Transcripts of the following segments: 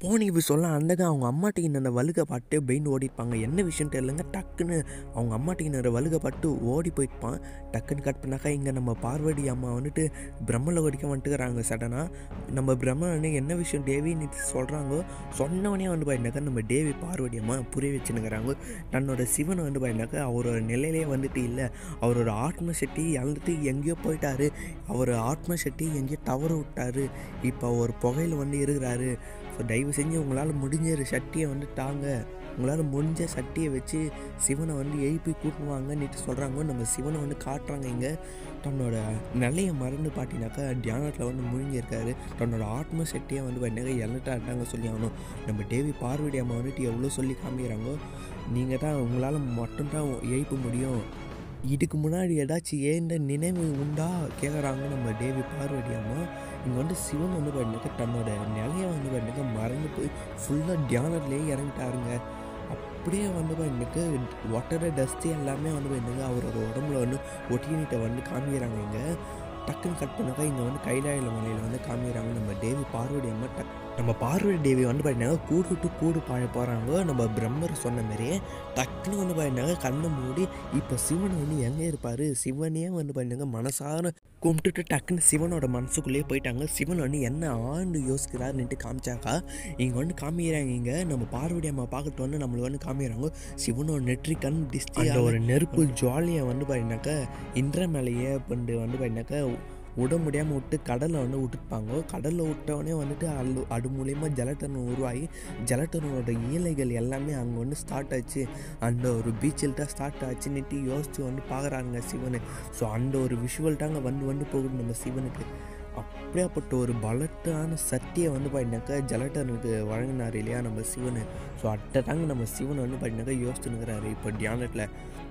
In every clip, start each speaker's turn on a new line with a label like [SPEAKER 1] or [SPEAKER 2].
[SPEAKER 1] போனி இப்படி சொல்ல அந்தக அவங்க அம்மாட்டிக்கு அந்த வழுக பாட்டு பெயின் ஓடிப்பாங்க என்ன விஷயம் தெரியலங்க டக்குன்னு அவங்க அம்மாட்டிக்கு நிறைய வழுக பாட்டு ஓடி போயிட்டுப்பான் டக்குன்னு கட் பண்ணாக்கா இங்கே நம்ம பார்வதி அம்மா வந்துட்டு பிரம்மல ஓடிக்க வந்துட்டுக்கிறாங்க சடனாக நம்ம பிரம்மனே என்ன விஷயம் தேவின்னு சொல்கிறாங்க சொன்னவனே வந்து பாருனாக்கா நம்ம தேவி பார்வதி அம்மா புரிய வச்சுன்னுக்கிறாங்க தன்னோட சிவனை வந்து பாருனாக்கா அவரோட நிலையிலே வந்துட்டு இல்லை அவரோட ஆத்ம சக்தி இழந்துட்டு எங்கேயோ போயிட்டாரு அவர் ஆத்ம சக்தி எங்கேயோ தவற விட்டாரு இப்போ ஒரு புகையில் வந்து இருக்கிறாரு ஸோ தயவு செஞ்சு உங்களால் முடிஞ்ச சக்தியை வந்து தாங்க உங்களால் முடிஞ்ச சக்தியை வச்சு சிவனை வந்து எழுப்பி கூட்டுவாங்கன்னுட்டு சொல்கிறாங்க நம்ம சிவனை வந்து காட்டுறாங்க இங்கே தன்னோட நிலையை மறந்து பார்த்தீங்கன்னாக்கா தியானத்தில் வந்து முழுங்கியிருக்காரு தன்னோட ஆத்ம சக்தியை வந்து பண்ணாங்க இழந்துட்டாட்டாங்க சொல்லி ஆகணும் நம்ம தேவி பார்வதி அம்மா வந்துட்டு எவ்வளோ சொல்லி காமிக்கிறாங்க நீங்கள் தான் உங்களால் மட்டும்தான் எழுப்ப முடியும் இதுக்கு முன்னாடி ஏதாச்சும் ஏந்த நினைவு உண்டா கேட்குறாங்க நம்ம தேவி பார்வதி அம்மா இங்கே வந்து சிவன் வந்து பண்ணிக்க தன்னோட நிலையை வந்து பண்ணிக்க மறந்து போய் ஃபுல்லாக தியானத்துலேயே இறங்கிட்டாருங்க அப்படியே வந்து பண்ணிக்க ஒட்டர டஸ்ட்டு எல்லாமே வந்து பண்ணிக்க அவரோட உடம்புல வந்து ஒட்டினிட்ட வந்து காமிக்கிறாங்க இங்கே டக்குன்னு கட் பண்ணாக்கா இங்கே வந்து கைலாயில மலையில் வந்து காமிக்கிறாங்க நம்ம தேவி பார்வதி அம்மா டக் நம்ம பார்வதி தேவி வந்து பார்த்தீங்கன்னா கூடு விட்டு கூடு பாய போகிறாங்க நம்ம பிரம்மர் சொன்ன மாதிரியே டக்குன்னு வந்து பார்த்தீங்கன்னா கண்ணை மூடி இப்போ சிவன் வந்து எங்கே இருப்பார் சிவனே வந்து பார்த்தீங்கன்னா மனசார கும்பிட்டுட்டு டக்குன்னு சிவனோட மனசுக்குள்ளேயே போயிட்டாங்க சிவன் வந்து என்ன ஆண்டு யோசிக்கிறாருன்ட்டு காமிச்சாக்கா இங்கே வந்து காமிக்கிறாங்க இங்கே நம்ம பார்வதி அம்மா பார்க்கட்டு வந்து நம்மளுக்கு வந்து காமிக்கிறாங்க சிவனோட நெற்றி கண் டிஸ்டி ஒரு நெருப்பு ஜுவாலியை வந்து பார்த்தீங்கன்னாக்கா இன்ற மேலேயே பண்டு வந்து பார்த்தீங்கன்னாக்கா விட முடியாமல் விட்டு கடலில் வந்து விட்டுருப்பாங்க கடலில் விட்டவொடனே வந்துட்டு அது அது மூலயமா ஜலட்டர்னு உருவாகி ஜலட்டர்னோட ஈலைகள் எல்லாமே அங்கே வந்து ஸ்டார்ட் ஆச்சு அந்த ஒரு பீச்சில் தான் ஸ்டார்ட் ஆச்சுன்னுட்டு யோசித்து வந்து பார்க்குறாங்க சிவனு ஸோ அந்த ஒரு விஷுவல் தாங்க வந்து வந்து போகுது நம்ம சிவனுக்கு அப்படியாப்பட்ட ஒரு பலத்தான சக்தியை வந்து பார்த்தீங்கன்னாக்கா ஜலட்டனுக்கு வழங்கினார் இல்லையா நம்ம சிவனு ஸோ அட்ட தாங்க நம்ம சிவன் வந்து பார்த்தீங்கன்னாக்கா யோசிச்சுனுக்கிறாரு இப்போ தியானத்தில்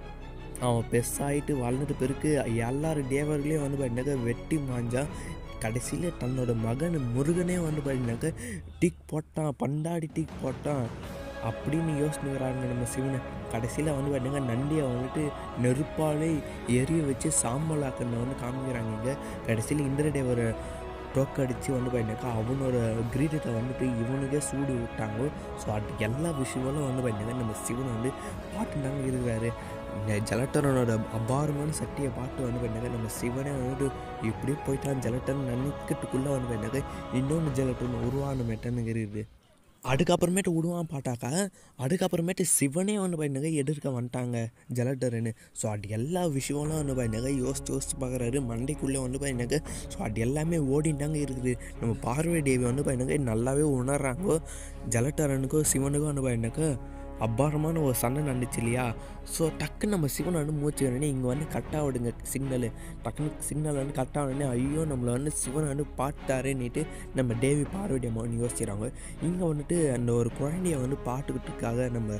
[SPEAKER 1] அவன் பெருசாகிட்டு வளர்ந்துட்டு பிறகு எல்லாரும் தேவர்களையும் வந்து பார்த்தீங்கன்னாக்கா வெட்டி மாஞ்சா கடைசியில் தன்னோட மகன் முருகனே வந்து பார்த்தீங்கன்னாக்கா டிக் போட்டான் பண்டாடி டிக் போட்டான் அப்படின்னு யோசிச்சுக்கிறாங்க நம்ம சிவனை கடைசியில் வந்து பார்த்தீங்கன்னா நண்டியை வந்துட்டு நெருப்பாலே எரிய வச்சு சாம்பல் ஆக்கணும் வந்து காமிக்கிறாங்க இங்கே கடைசியில் இந்திரதேவரை தோக்கடிச்சு வந்து பார்த்தீங்கன்னாக்கா அவனோட கிரீடத்தை வந்துட்டு இவனுக்கே சூடு விட்டாங்க ஸோ அது எல்லா விஷயங்களும் வந்து பார்த்தீங்கன்னா நம்ம சிவன் வந்து பாட்டுனாங்க இருக்கிறாரு இந்த ஜலட்டரனோட அபாரமான சக்தியை பார்த்து வந்து பண்ணாங்க நம்ம சிவனே வந்துட்டு இப்படியே போயிட்டான் ஜலட்டன் நினைக்கிறதுக்குள்ளே வந்து பண்ணாங்க இன்னொன்று ஜலட்டன் உருவான மெட்டனுங்க இருக்குது அதுக்கப்புறமேட்டு விடுவான் பாட்டாக்கா அதுக்கப்புறமேட்டு சிவனே வந்து பண்ணாங்க எதிர்க்க வந்துட்டாங்க ஜலட்டருன்னு ஸோ அது எல்லா விஷயம்லாம் வந்து பண்ணாங்க யோசிச்சு யோசிச்சு பார்க்குறாரு மண்டைக்குள்ளே வந்து பண்ணாங்க ஸோ அது எல்லாமே ஓடிட்டாங்க இருக்குது நம்ம பார்வை தேவி வந்து பண்ணாங்க நல்லாவே உணர்றாங்க ஜலட்டரனுக்கும் சிவனுக்கும் வந்து பண்ணாக்க அபாரமான ஒரு சண்டை நடந்துச்சு இல்லையா ஸோ டக்குன்னு நம்ம சிவனை வந்து மூச்சு உடனே இங்கே வந்து கட்டாக விடுங்க சிக்னலு டக்குன்னு சிக்னல் வந்து கட்டாக உடனே ஐயோ நம்மளை வந்து சிவனை வந்து பாட்டாருன்னுட்டு நம்ம தேவி பார்வதி அம்மா வந்து யோசிக்கிறாங்க இங்கே வந்துட்டு அந்த ஒரு குழந்தைய வந்து பாட்டுக்கிட்டுக்காக நம்ம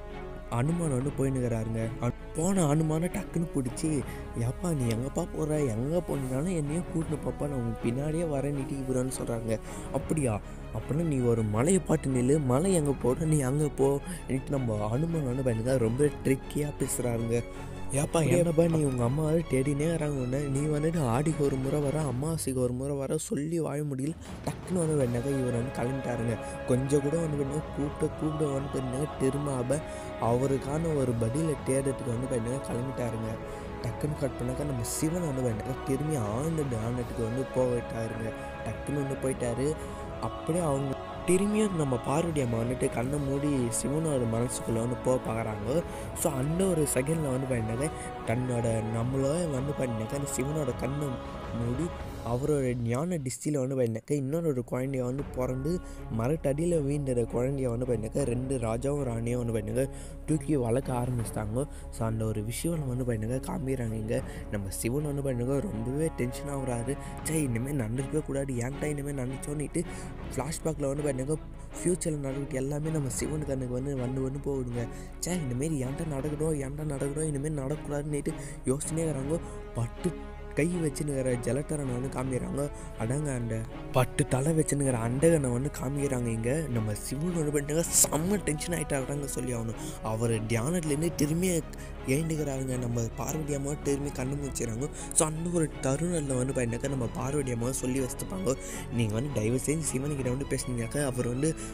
[SPEAKER 1] அனுமான் வந்து போயின்னுக்கிறாருங்க போன அனுமானை டக்குன்னு பிடிச்சி எப்பா நீ எங்கப்பா போகிற எங்கே போனீங்கனாலும் என்னையும் கூட்டின்னு பாப்பா நான் உன் பின்னாடியே வரேன்னுட்டு இவரான்னு சொல்கிறாங்க அப்படியா அப்படின்னா நீ ஒரு மலையை பாட்டு நில்லு மலை எங்கே போகிற நீ அங்கே போ நம்ம அனுமான் வந்து பண்ணுங்க ரொம்ப ட்ரிக்கியாக பேசுகிறாருங்க ஏப்பா என்னப்பா நீ உங்கள் அம்மா வந்து தேடினே வராங்க உன்னை நீ வந்துட்டு ஆடிக்கு ஒரு முறை வர அம்மாவாசைக்கு ஒரு முறை வர சொல்லி வாழ முடியல டக்குன்னு வந்து வேணாக்கா இவர் வந்து கிளம்பிட்டாருங்க கொஞ்சம் கூட வந்து வேணா கூப்பிட்ட கூப்பிட வந்து பண்ணாங்க திரும்ப அவருக்கான ஒரு பதிலை தேடுறதுக்கு வந்து பண்ணாங்க கிளம்பிட்டாருங்க டக்குன்னு கட் பண்ணாக்கா நம்ம சிவன் வந்து வேண்டாங்க திரும்பி ஆழ்ந்த தியானத்துக்கு வந்து போயிட்டாருங்க டக்குன்னு வந்து போயிட்டாரு அப்படியே அவங்க திரும்பியும் நம்ம பார்வதி அம்மா வந்துட்டு கண்ணை மூடி சிவனோட மனசுக்குள்ளே வந்து போக பார்க்குறாங்க ஸோ அந்த ஒரு செகண்டில் வந்து பண்ணிட்டாங்க தன்னோட நம்மளோ வந்து பண்ணிட்டாக்க அந்த சிவனோட கண்ணை மூடி அவரோட ஞான டிஸ்டியில் வந்து பண்ணிட்டாக்க இன்னொரு ஒரு குழந்தைய வந்து பிறந்து மரத்தடியில் வீண்டுற குழந்தைய வந்து பண்ணிட்டாக்க ரெண்டு ராஜாவும் ராணியும் வந்து பண்ணிட்டாக்க தூக்கி வளர்க்க ஆரம்பிச்சிட்டாங்க ஸோ அந்த ஒரு விஷயம் வந்து பண்ணிட்டாக்க காமிக்கிறாங்க இங்கே நம்ம சிவன் வந்து பண்ணிட்டாக்க ரொம்பவே டென்ஷன் ஆகுறாரு சே இனிமேல் நடந்துக்கவே கூடாது ஏன்டா இனிமேல் நடந்துச்சோன்னுட்டு ஃப்ளாஷ்பேக்கில் வந்து பண்ணிட்டாக்க ஃப்யூச்சரில் நடக்கிட்டு எல்லாமே நம்ம சிவன் கண்ணுக்கு வந்து வந்து வந்து போகுதுங்க சே இனிமேல் ஏன்டா நடக்கணும் ஏன்டா நடக்கணும் இனிமேல் நடக்கூடாதுன்னுட்டு யோசனையே இருக்கிறாங்க பட்டு கை வச்சுனுக்கிற ஜலட்டரனை வந்து காமிக்கிறாங்க அடங்க அந்த பட்டு தலை வச்சுனுக்கிற அண்டகனை வந்து காமிக்கிறாங்க இங்கே நம்ம சிவனோட பண்ணுங்க செம்ம டென்ஷன் ஆகிட்டாங்க சொல்லி ஆகணும் அவர் தியானத்துலேருந்து திரும்பி எழுந்துக்கிறாங்க நம்ம பார்வதி அம்மா திரும்பி கண்ணு முடிச்சுறாங்க ஸோ அந்த ஒரு தருணத்தில் வந்து பார்த்தீங்கன்னாக்கா நம்ம பார்வதி அம்மா சொல்லி வச்சுப்பாங்க நீங்கள் வந்து தயவு செஞ்சு சிவன்கிட்ட வந்து பேசுனீங்கனாக்கா அவர் வந்து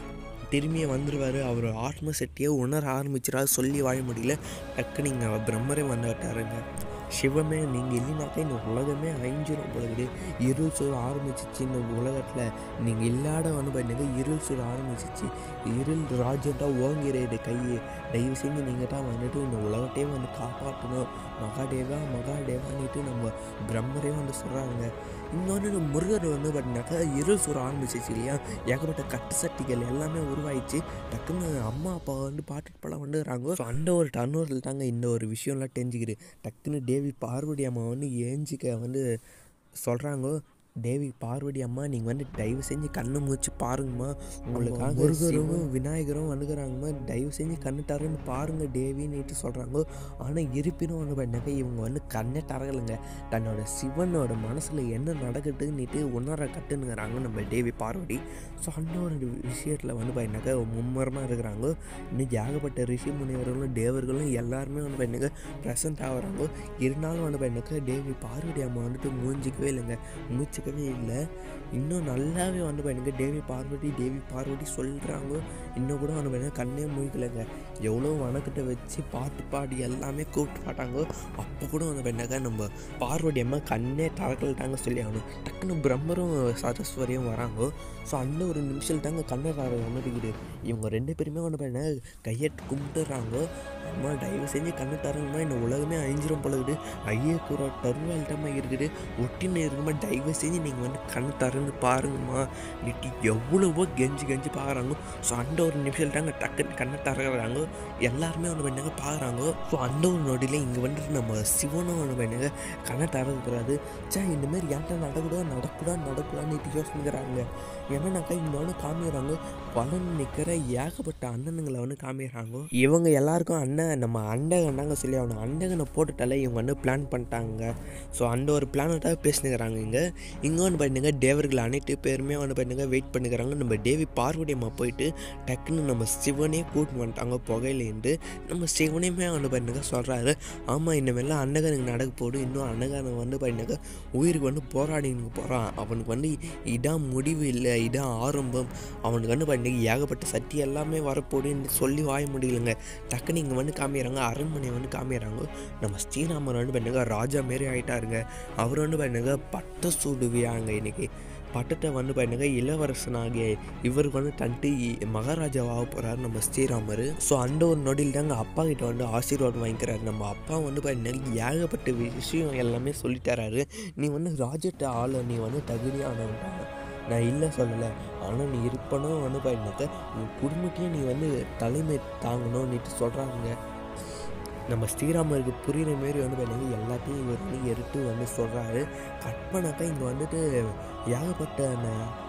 [SPEAKER 1] திரும்பியே வந்துடுவார் அவர் ஆத்ம சக்தியை உணர ஆரம்பிச்சிடாரு சொல்லி வாழ முடியல டக்குன்னு இங்கே பிரம்மரே வந்து விட்டாருங்க சிவமே நீங்கள் இல்லைனாக்கா இந்த உலகமே அழிஞ்சிரும் பொழுது இருள் சூழ ஆரம்பிச்சிச்சு இந்த உலகத்தில் நீங்கள் இல்லாத வந்து பார்த்தீங்கன்னா இருள் சூழ ஆரம்பிச்சிச்சு இருள் ராஜ்யம்தான் ஓங்கிறது கையை தயவு செஞ்சு நீங்கள் தான் வந்துட்டு இந்த உலகத்தையே வந்து காப்பாற்றணும் மகாதேவா மகாதேவான்னுட்டு நம்ம பிரம்மரே வந்து சொல்கிறாங்க இன்னொன்று இந்த முருகர் வந்து பார்த்தீங்கன்னாக்கா இருள் சூற ஆரம்பிச்சிச்சு இல்லையா ஏகப்பட்ட கட்டு சட்டிகள் எல்லாமே உருவாயிடுச்சு டக்குன்னு அம்மா அப்பா வந்து பாட்டுட்டு படம் வந்துடுறாங்க ஸோ அந்த ஒரு டர்னோரில் தாங்க இந்த ஒரு விஷயம்லாம் தெரிஞ்சுக்கிது டக்குன்னு தேவி பார்வதி அம்மா வந்து ஏஞ்சிக்க வந்து சொல்கிறாங்க தேவி பார்வதி அம்மா நீங்கள் வந்து தயவு செஞ்சு கண்ணை மூச்சு பாருங்கம்மா உங்களுக்காக முருகரும் விநாயகரும் வந்துக்கிறாங்கம்மா தயவு செஞ்சு கண்ணு தரேன்னு பாருங்க தேவின்னுட்டு சொல்கிறாங்க ஆனால் இருப்பினும் வந்து பண்ணாக்க இவங்க வந்து கண்ணே தரகலைங்க தன்னோட சிவனோட மனசில் என்ன நடக்குதுன்னுட்டு உணர கட்டுனுங்கிறாங்க நம்ம தேவி பார்வதி ஸோ அந்த ஒரு விஷயத்தில் வந்து பார்த்தீங்கன்னாக்கா மும்மரமாக இருக்கிறாங்க இன்னும் ஏகப்பட்ட ரிஷி முனிவர்களும் தேவர்களும் எல்லாருமே வந்து பார்த்தீங்கன்னா ப்ரெசன்ட் ஆகுறாங்க இருந்தாலும் வந்து பார்த்தீங்கன்னாக்கா தேவி பார்வதி அம்மா வந்துட்டு மூஞ்சிக்கவே இல்லைங்க மூச்சுக்கவே இல்லை இன்னும் நல்லாவே வந்து பார்த்தீங்க தேவி பார்வதி தேவி பார்வதி சொல்கிறாங்க இன்னும் கூட வந்து பார்த்தீங்கன்னா கண்ணே மூழ்கலைங்க எவ்வளோ வணக்கத்தை வச்சு பாட்டு பாடி எல்லாமே கூப்பிட்டு பாட்டாங்க அப்போ கூட வந்து பார்த்தீங்கன்னாக்கா நம்ம பார்வதி அம்மா கண்ணே தரக்கல்ட்டாங்க சொல்லி ஆகணும் டக்குன்னு பிரம்மரும் சரஸ்வரியும் வராங்க ஸோ அந்த ஒரு நிமிஷம் தாங்க கண்ணை தர வந்துருக்குது இவங்க ரெண்டு பேருமே வந்து பார்த்தீங்கன்னா கையெட்டு கும்பிட்டுறாங்க அம்மா தயவு செஞ்சு கண்ணு தரணுமா இந்த உலகமே அழிஞ்சிரும் பொழுது ஐயே கூற தருவாயில்ட்டமா இருக்குது ஒட்டின்னு இருக்குமா தயவு செஞ்சு நீங்கள் வந்து கண்ணு தரன்னு பாருங்கம்மா நீட்டு எவ்வளவோ கெஞ்சி கெஞ்சி பார்க்குறாங்க ஸோ அந்த ஒரு நிமிஷம் தாங்க டக்குன்னு கண்ணை தரகிறாங்க எல்லாருமே வந்து பண்ணாங்க பார்க்குறாங்க ஸோ அந்த ஒரு நொடியில் இங்கே வந்துட்டு நம்ம சிவனும் வந்து பண்ணாங்க கண்ணை தரக்கூடாது சே இந்த மாதிரி ஏன்டா நடக்கூடாது நடக்கூடாது நடக்கூடாதுன்னு யோசிக்கிறாங்க என்னன்னாக்கா இங்கே வந்து காமிக்கிறாங்க பலன் நிற்கிற ஏகப்பட்ட அண்ணனுங்களை வந்து காமிக்கிறாங்க இவங்க எல்லாருக்கும் அண்ணன் நம்ம அண்டகன்னாங்க சொல்லி அவனை அண்டகனை போட்டுட்டாலே இவங்க வந்து பிளான் பண்ணிட்டாங்க ஸோ அந்த ஒரு பிளானை தான் பேசினுக்கிறாங்க இங்கே இங்கே வந்து பண்ணுங்க தேவர்கள் அனைத்து பேருமே வந்து பண்ணுங்க வெயிட் பண்ணுக்கிறாங்க நம்ம தேவி பார்வதி அம்மா போயிட்டு டக்குன்னு நம்ம சிவனே கூட்டின்னு வந்துட்டாங்க புகையிலேருந்து நம்ம சிவனையுமே வந்து பண்ணுங்க சொல்கிறாரு ஆமாம் இனிமேலாம் அன்னகனுக்கு நடக்க போடு இன்னும் அன்னகனை வந்து பண்ணுங்க உயிருக்கு வந்து போராடினுக்கு போகிறான் அவனுக்கு வந்து இதான் முடிவு இல்லை இதான் ஆரம்பம் அவனுக்கு வந்து பண்ணுங்க ஏகப்பட்ட சக்தி எல்லாமே வரப்போடுன்னு சொல்லி வாய முடியலங்க டக்குன்னு இங்கே வந்து காமிக்கிறாங்க அரண்மனை வந்து காமிக்கிறாங்க நம்ம ஸ்ரீராமர் வந்து பண்ணுங்க ராஜா மாரி ஆகிட்டாருங்க அவர் வந்து பண்ணுங்க பட்ட சூடுவியாங்க இன்னைக்கு பட்டத்தை வந்து பண்ணுங்க இளவரசனாகிய இவருக்கு வந்து தன்ட்டு இ- மகாராஜாவாக போகிறாரு நம்ம ஸ்ரீராமர் ஸோ அந்த ஒரு நொடியில் தாங்க அப்பா கிட்ட வந்து ஆசீர்வாதம் வாங்கிக்கிறாரு நம்ம அப்பா வந்து பார்த்தீங்கன்னா ஏகப்பட்ட விஷயம் எல்லாமே சொல்லித்தராரு நீ வந்து ராஜ்யத்தை ஆள நீ வந்து தகுதியானவன்டாங்க நான் இல்லை சொல்லலை ஆனால் நீ இருப்பனும் வந்து பார்த்தீங்கன்னாக்க உன் குடும்பத்தையும் நீ வந்து தலைமை தாங்கணும்னுட்டு சொல்கிறாங்க நம்ம ஸ்ரீராமருக்கு புரியுற மாரி வந்து பார்த்தீங்கன்னா எல்லாத்தையும் இவர் வந்து எடுத்து வந்து சொல்கிறாரு கட் பண்ணாக்கா இங்கே வந்துட்டு ஏகப்பட்ட அந்த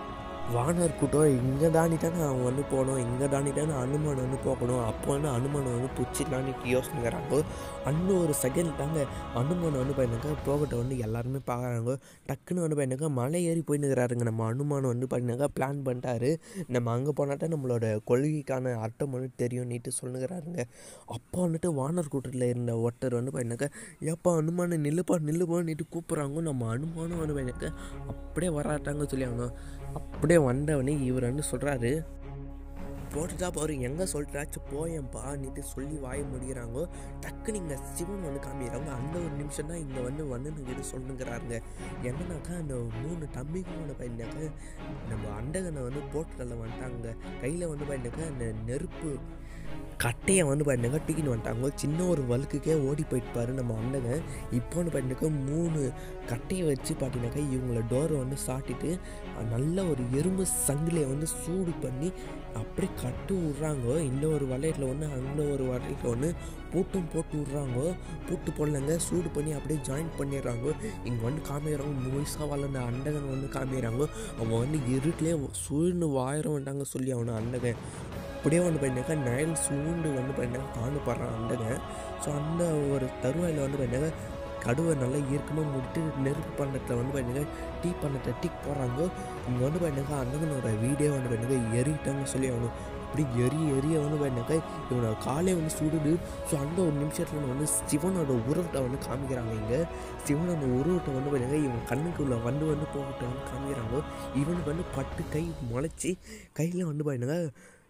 [SPEAKER 1] வானர் கூட்டம் இங்கே தாண்டி தானே அவன் வந்து போகணும் இங்கே தாண்டி தானே அனுமான் வந்து போகணும் அப்போ வந்து அனுமான் வந்து பிடிச்சிடலான்னு யோசனைங்கிறாங்க அந்த ஒரு செகண்ட் தாங்க அனுமான் வந்து பார்த்தீங்கன்னாக்கா போகட்ட வந்து எல்லாருமே பார்க்குறாங்க டக்குன்னு வந்து பார்த்தீங்கன்னாக்கா மலை ஏறி போயின்னுக்கிறாருங்க நம்ம அனுமான் வந்து பார்த்தீங்கன்னாக்கா பிளான் பண்ணிட்டாரு நம்ம அங்கே போனாட்டா நம்மளோட கொள்கைக்கான அர்த்தம் வந்து தெரியும் நீட்டு சொல்லுங்கிறாருங்க அப்போ வந்துட்டு வானர் கூட்டத்தில் இருந்த ஒருத்தர் வந்து பார்த்தீங்கன்னாக்கா ஏப்பா அனுமானம் நில்லுப்பா நில்லுப்பான்னுட்டு கூப்பிட்றாங்க நம்ம அனுமானம் வந்து பார்த்தீங்கன்னாக்கா அப்படியே வராட்டாங்க சொல்லி அவங்க அப்படியே வந்தவனே இவர் வந்து சொல்கிறாரு போட்டுட்டா பாரு எங்கே சொல்லிட்டாச்சும் போயேன்ப்பா நீட்டு சொல்லி வாய முடிகிறாங்க டக்குன்னு இங்கே சிவன் வந்து காமிக்கிறாங்க அந்த ஒரு நிமிஷம் தான் இங்கே வந்து வந்து இது சொல்லுங்கிறாருங்க என்னன்னாக்கா அந்த மூணு தம்பிகளோட பையனாக்கா நம்ம அண்டகனை வந்து போட்டுக்கல்ல வந்துட்டாங்க கையில் வந்து பார்த்தீங்கன்னாக்கா அந்த நெருப்பு கட்டையை வந்து பார்த்தீங்கன்னா தூக்கின்னு வந்துட்டாங்க சின்ன ஒரு வழுக்குக்கே ஓடி போயிட்டுப்பாரு நம்ம அண்டகன் இப்போ வந்து பார்த்தீங்கன்னாக்கா மூணு கட்டையை வச்சு பார்த்தீங்கன்னாக்கா இவங்கள டோரை வந்து சாட்டிட்டு அஹ், நல்ல ஒரு எறும்பு சங்கிலியை வந்து சூடு பண்ணி அப்படியே கட்டு விட்றாங்க இந்த ஒரு வளையத்தில் ஒன்று அந்த ஒரு வளையத்தில் ஒன்று பூட்டும் போட்டு விட்றாங்க பூட்டு போடலங்க சூடு பண்ணி அப்படியே ஜாயின் பண்ணிடுறாங்க இங்கே வந்து காமிக்கிறாங்க முழுசாக வளர்ந்த அண்டகன் வந்து காமிக்கிறாங்க அவன் வந்து இருட்டிலே சூழ்ந்து வாயிரம் வந்தாங்க சொல்லி அவனை அண்டகன் அப்படியே வந்து பார்த்தீங்கன்னாக்கா நயல் சூண்டு வந்து பார்த்தீங்கன்னா காணப்படுறான் அண்டகன் ஸோ அந்த ஒரு தருவாயில் வந்து பார்த்தீங்கன்னா கடுவை நல்லா இறுக்கமாக முடிட்டு நெருப்பு பண்ணத்தில் வந்து பார்த்தீங்கன்னா டீ பண்ணத்தை டிக் போடுறாங்க இங்கே வந்து பார்த்தீங்கன்னா அண்ணனோட வீடியோ வந்து பார்த்தீங்கன்னா எரிட்டாங்க சொல்லி அவனு அப்படி எரி எரிய வந்து பார்த்தீங்கன்னாக்கா இவனோட காலே வந்து சுடுது ஸோ அந்த ஒரு நிமிஷத்தில் வந்து சிவனோட உருவத்தை வந்து காமிக்கிறாங்க இங்கே சிவனோட உருவத்தை வந்து பார்த்தீங்கன்னா இவன் கண்ணுக்குள்ளே வந்து வந்து போகட்ட வந்து காமிக்கிறாங்க இவனுக்கு வந்து பட்டு கை முளைச்சி கையில் வந்து பார்த்தீங்கன்னா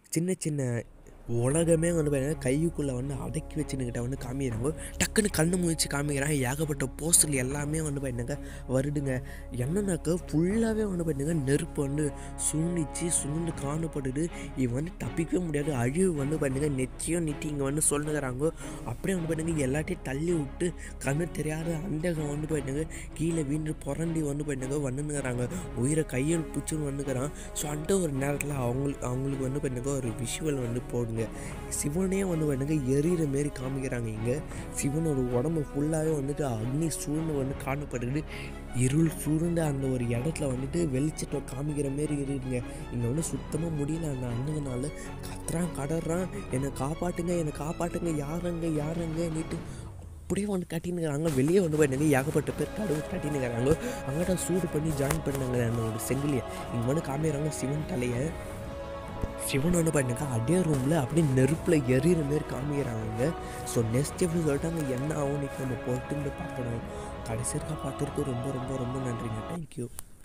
[SPEAKER 1] சின்ன சின்ன உலகமே வந்து பார்த்தீங்கன்னா கைக்குள்ளே வந்து அடக்கி வச்சுன்னுக்கிட்ட வந்து காமிக்கிறாங்க டக்குன்னு கண்ணு முழிச்சு காமிக்கிறாங்க ஏகப்பட்ட போஸ்டர் எல்லாமே வந்து பார்த்தீங்க வருதுங்க என்னன்னாக்கா ஃபுல்லாகவே வந்து பார்த்தீங்க நெருப்பு வந்து சூழ்நிச்சு சுண்டு காணப்படுது இவன் வந்து தப்பிக்கவே முடியாது அழிவு வந்து பார்த்தீங்க நெச்சியும் நிட்டி இங்கே வந்து சொல்லுங்கிறாங்க அப்படியே வந்து பார்த்தீங்க எல்லாத்தையும் தள்ளி விட்டு கண்ணு தெரியாத அண்டகம் வந்து பார்த்தீங்க கீழே வீண்டு புரண்டி வந்து பார்த்தீங்க வந்துங்கிறாங்க உயிரை கையில் பிடிச்சுன்னு வந்துக்கிறான் ஸோ அந்த ஒரு நேரத்தில் அவங்களுக்கு அவங்களுக்கு வந்து பார்த்தீங்க ஒரு விஷுவல் வந்து போடுங்க சிவனே வந்து பார்த்தீங்க எரியிற மாரி காமிக்கிறாங்க இங்கே சிவனோட உடம்பு ஃபுல்லாகவே வந்துட்டு அக்னி சூழ்ந்து வந்து காணப்படுது இருள் சூழ்ந்த அந்த ஒரு இடத்துல வந்துட்டு வெளிச்சத்தை காமிக்கிற மாரி இருக்குதுங்க இங்கே வந்து சுத்தமாக முடியல அந்த அண்ணனால கத்துறான் கடறான் என்னை காப்பாட்டுங்க என்னை காப்பாட்டுங்க யாருங்க யாருங்க நீட்டு அப்படியே வந்து கட்டினுக்கிறாங்க வெளியே வந்து பார்த்தீங்க ஏகப்பட்ட பேர் கடவுள் கட்டினுக்கிறாங்க அங்கிட்ட சூடு பண்ணி ஜாயின் பண்ணாங்க அந்த ஒரு செங்கிலியை இங்கே வந்து காமிக்கிறாங்க சிவன் தலையை சிவன் வந்து பாருங்க அதே ரூமில் அப்படியே நெருப்பில் எரியிற மாரி காமிக்கிறாங்க ஸோ நெக்ஸ்ட் எப்படி சொல்லிட்டாங்க என்ன ஆகும் நம்ம போயிட்டு பார்க்கணும் கடைசி இருக்கா பார்த்துருக்கு ரொம்ப ரொம்ப ரொம்ப நன்றிங்க தேங்க்யூ